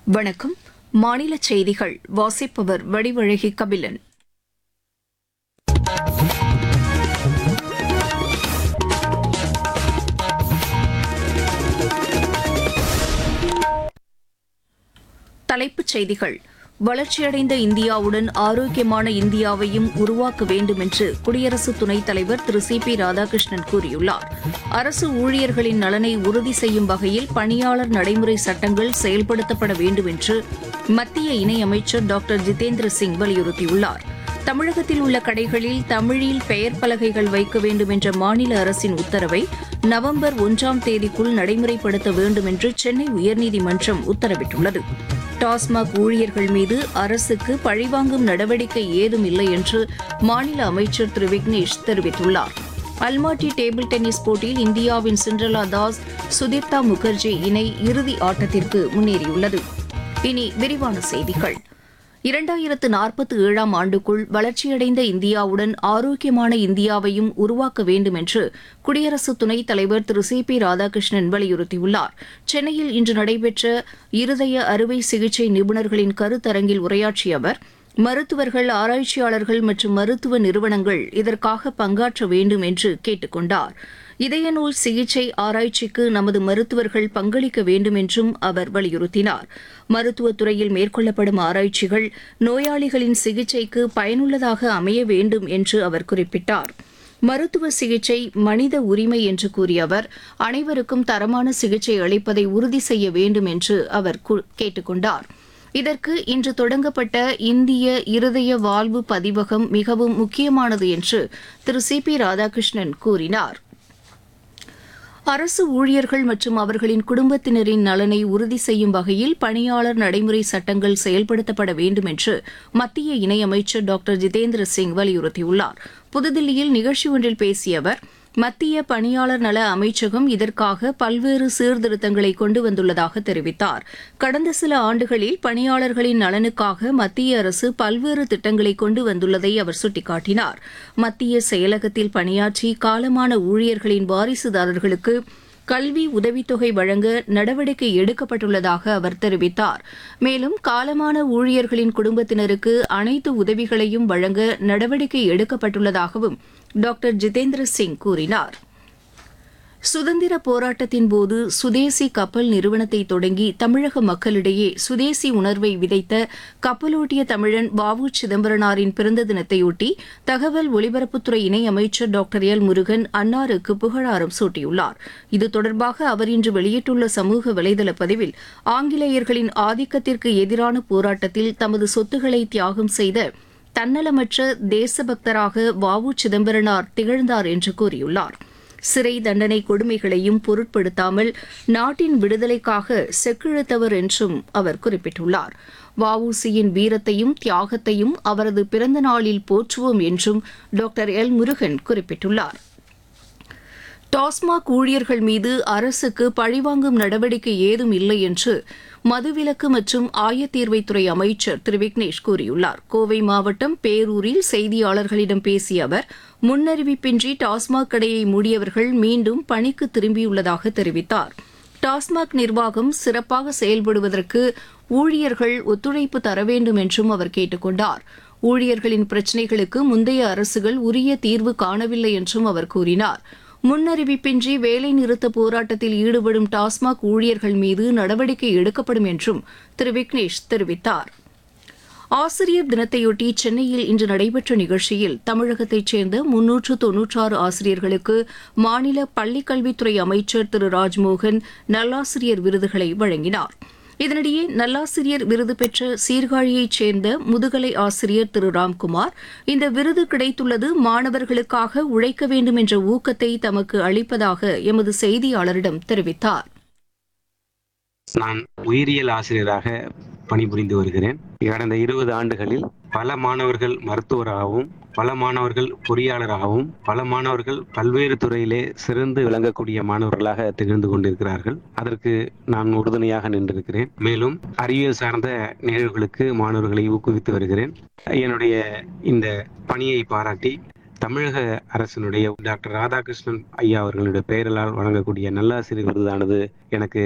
வணக்கம் மாநில செய்திகள் வாசிப்பவர் வடிவழகி கபிலன் தலைப்புச் செய்திகள் வளர்ச்சியடைந்த இந்தியாவுடன் ஆரோக்கியமான இந்தியாவையும் உருவாக்க வேண்டும் என்று குடியரசு துணைத் தலைவர் திரு சி பி ராதாகிருஷ்ணன் கூறியுள்ளார் அரசு ஊழியர்களின் நலனை உறுதி செய்யும் வகையில் பணியாளர் நடைமுறை சட்டங்கள் செயல்படுத்தப்பட வேண்டும் என்று மத்திய இணையமைச்சர் டாக்டர் ஜிதேந்திர சிங் வலியுறுத்தியுள்ளார் தமிழகத்தில் உள்ள கடைகளில் தமிழில் பெயர் பலகைகள் வைக்க வேண்டும் என்ற மாநில அரசின் உத்தரவை நவம்பர் ஒன்றாம் தேதிக்குள் நடைமுறைப்படுத்த வேண்டும் என்று சென்னை உயர்நீதிமன்றம் உத்தரவிட்டுள்ளது டாஸ்மாக் ஊழியர்கள் மீது அரசுக்கு பழிவாங்கும் நடவடிக்கை ஏதும் இல்லை என்று மாநில அமைச்சர் திரு விக்னேஷ் தெரிவித்துள்ளார் அல்மாட்டி டேபிள் டென்னிஸ் போட்டியில் இந்தியாவின் சிண்ட்ரலா தாஸ் சுதீப்தா முகர்ஜி இணை இறுதி ஆட்டத்திற்கு முன்னேறியுள்ளது இனி விரிவான செய்திகள் இரண்டாயிரத்து நாற்பத்தி ஏழாம் ஆண்டுக்குள் வளர்ச்சியடைந்த இந்தியாவுடன் ஆரோக்கியமான இந்தியாவையும் உருவாக்க வேண்டும் என்று குடியரசு துணைத் தலைவர் திரு சி பி ராதாகிருஷ்ணன் வலியுறுத்தியுள்ளார் சென்னையில் இன்று நடைபெற்ற இருதய அறுவை சிகிச்சை நிபுணர்களின் கருத்தரங்கில் உரையாற்றிய அவர் மருத்துவர்கள் ஆராய்ச்சியாளர்கள் மற்றும் மருத்துவ நிறுவனங்கள் இதற்காக பங்காற்ற வேண்டும் என்று கேட்டுக் கொண்டார் இதய நோய் சிகிச்சை ஆராய்ச்சிக்கு நமது மருத்துவர்கள் பங்களிக்க வேண்டும் என்றும் அவர் வலியுறுத்தினார் மருத்துவத் துறையில் மேற்கொள்ளப்படும் ஆராய்ச்சிகள் நோயாளிகளின் சிகிச்சைக்கு பயனுள்ளதாக அமைய வேண்டும் என்று அவர் குறிப்பிட்டார் மருத்துவ சிகிச்சை மனித உரிமை என்று கூறிய அவர் அனைவருக்கும் தரமான சிகிச்சை அளிப்பதை உறுதி செய்ய வேண்டும் என்று அவர் கு- கேட்டுக் கொண்டார் இதற்கு இன்று தொடங்கப்பட்ட இந்திய இருதய வாழ்வு பதிவகம் மிகவும் முக்கியமானது என்று திரு சி பி ராதாகிருஷ்ணன் கூறினார் அரசு ஊழியர்கள் மற்றும் அவர்களின் குடும்பத்தினரின் நலனை உறுதி செய்யும் வகையில் பணியாளர் நடைமுறை சட்டங்கள் செயல்படுத்தப்பட வேண்டும் என்று மத்திய இணையமைச்சர் டாக்டர் ஜிதேந்திர சிங் வலியுறுத்தியுள்ளார் புதுதில்லியில் நிகழ்ச்சி ஒன்றில் பேசிய அவர் மத்திய பணியாளர் நல அமைச்சகம் இதற்காக பல்வேறு சீர்திருத்தங்களை கொண்டு வந்துள்ளதாக தெரிவித்தார் கடந்த சில ஆண்டுகளில் பணியாளர்களின் நலனுக்காக மத்திய அரசு பல்வேறு திட்டங்களை கொண்டு வந்துள்ளதை அவர் சுட்டிக்காட்டினார் மத்திய செயலகத்தில் பணியாற்றி காலமான ஊழியர்களின் வாரிசுதாரர்களுக்கு கல்வி உதவித்தொகை வழங்க நடவடிக்கை எடுக்கப்பட்டுள்ளதாக அவர் தெரிவித்தார் மேலும் காலமான ஊழியர்களின் குடும்பத்தினருக்கு அனைத்து உதவிகளையும் வழங்க நடவடிக்கை எடுக்கப்பட்டுள்ளதாகவும் டாக்டர் ஜிதேந்திர சிங் கூறினார் சுதந்திர போராட்டத்தின் போது சுதேசி கப்பல் நிறுவனத்தை தொடங்கி தமிழக மக்களிடையே சுதேசி உணர்வை விதைத்த கப்பலோட்டிய தமிழன் வ.உ. சிதம்பரனாரின் பிறந்த தினத்தையொட்டி தகவல் ஒலிபரப்புத்துறை இணை அமைச்சர் டாக்டர் எல் முருகன் அன்னாருக்கு புகழாரம் சூட்டியுள்ளார் இது தொடர்பாக அவர் இன்று வெளியிட்டுள்ள சமூக வலைதள பதிவில் ஆங்கிலேயர்களின் ஆதிக்கத்திற்கு எதிரான போராட்டத்தில் தமது சொத்துக்களை தியாகம் செய்த தன்னலமற்ற தேசபக்தராக வ.உ. சிதம்பரனார் திகழ்ந்தார் என்று கூறியுள்ளார் சிறை தண்டனை கொடுமைகளையும் பொருட்படுத்தாமல் நாட்டின் விடுதலைக்காக செக்கிழுத்தவர் என்றும் அவர் குறிப்பிட்டுள்ளார் வஉசியின் வீரத்தையும் தியாகத்தையும் அவரது பிறந்த நாளில் போற்றுவோம் என்றும் டாக்டர் எல் முருகன் குறிப்பிட்டுள்ளார் டாஸ்மாக் ஊழியர்கள் மீது அரசுக்கு பழிவாங்கும் நடவடிக்கை ஏதும் இல்லை என்று மதுவிலக்கு மற்றும் ஆயத்தீர்வைத்துறை அமைச்சர் திரு விக்னேஷ் கூறியுள்ளார் கோவை மாவட்டம் பேரூரில் செய்தியாளர்களிடம் பேசிய அவர் முன்னறிவிப்பின்றி டாஸ்மாக் கடையை மூடியவர்கள் மீண்டும் பணிக்கு திரும்பியுள்ளதாக தெரிவித்தார் டாஸ்மாக் நிர்வாகம் சிறப்பாக செயல்படுவதற்கு ஊழியர்கள் ஒத்துழைப்பு தர வேண்டும் என்றும் அவர் கேட்டுக் கொண்டார் ஊழியர்களின் பிரச்சினைகளுக்கு முந்தைய அரசுகள் உரிய தீர்வு காணவில்லை என்றும் அவர் கூறினார் முன்னறிவிப்பின்றி வேலை நிறுத்த போராட்டத்தில் ஈடுபடும் டாஸ்மாக் ஊழியர்கள் மீது நடவடிக்கை எடுக்கப்படும் என்றும் திரு விக்னேஷ் தெரிவித்தார் ஆசிரியர் தினத்தையொட்டி சென்னையில் இன்று நடைபெற்ற நிகழ்ச்சியில் தமிழகத்தைச் சேர்ந்த முன்னூற்று தொன்னூற்றாறு ஆசிரியர்களுக்கு மாநில பள்ளிக்கல்வித்துறை அமைச்சர் திரு ராஜ்மோகன் நல்லாசிரியர் விருதுகளை வழங்கினார் இதனிடையே நல்லாசிரியர் விருது பெற்ற சீர்காழியைச் சேர்ந்த முதுகலை ஆசிரியர் திரு ராம்குமார் இந்த விருது கிடைத்துள்ளது மாணவர்களுக்காக உழைக்க வேண்டும் என்ற ஊக்கத்தை தமக்கு அளிப்பதாக எமது செய்தியாளரிடம் தெரிவித்தார் நான் உயிரியல் ஆசிரியராக பணிபுரிந்து வருகிறேன் கடந்த இருபது ஆண்டுகளில் பல மாணவர்கள் மருத்துவராகவும் பல மாணவர்கள் பொறியாளராகவும் பல மாணவர்கள் பல்வேறு துறையிலே சிறந்து விளங்கக்கூடிய மாணவர்களாக திகழ்ந்து கொண்டிருக்கிறார்கள் அதற்கு நான் உறுதுணையாக நின்றிருக்கிறேன் மேலும் அறிவியல் சார்ந்த நிகழ்வுகளுக்கு மாணவர்களை ஊக்குவித்து வருகிறேன் என்னுடைய இந்த பணியை பாராட்டி தமிழக அரசினுடைய டாக்டர் ராதாகிருஷ்ணன் ஐயா அவர்களுடைய பெயரலால் வழங்கக்கூடிய நல்லாசிரியர் விருதானது எனக்கு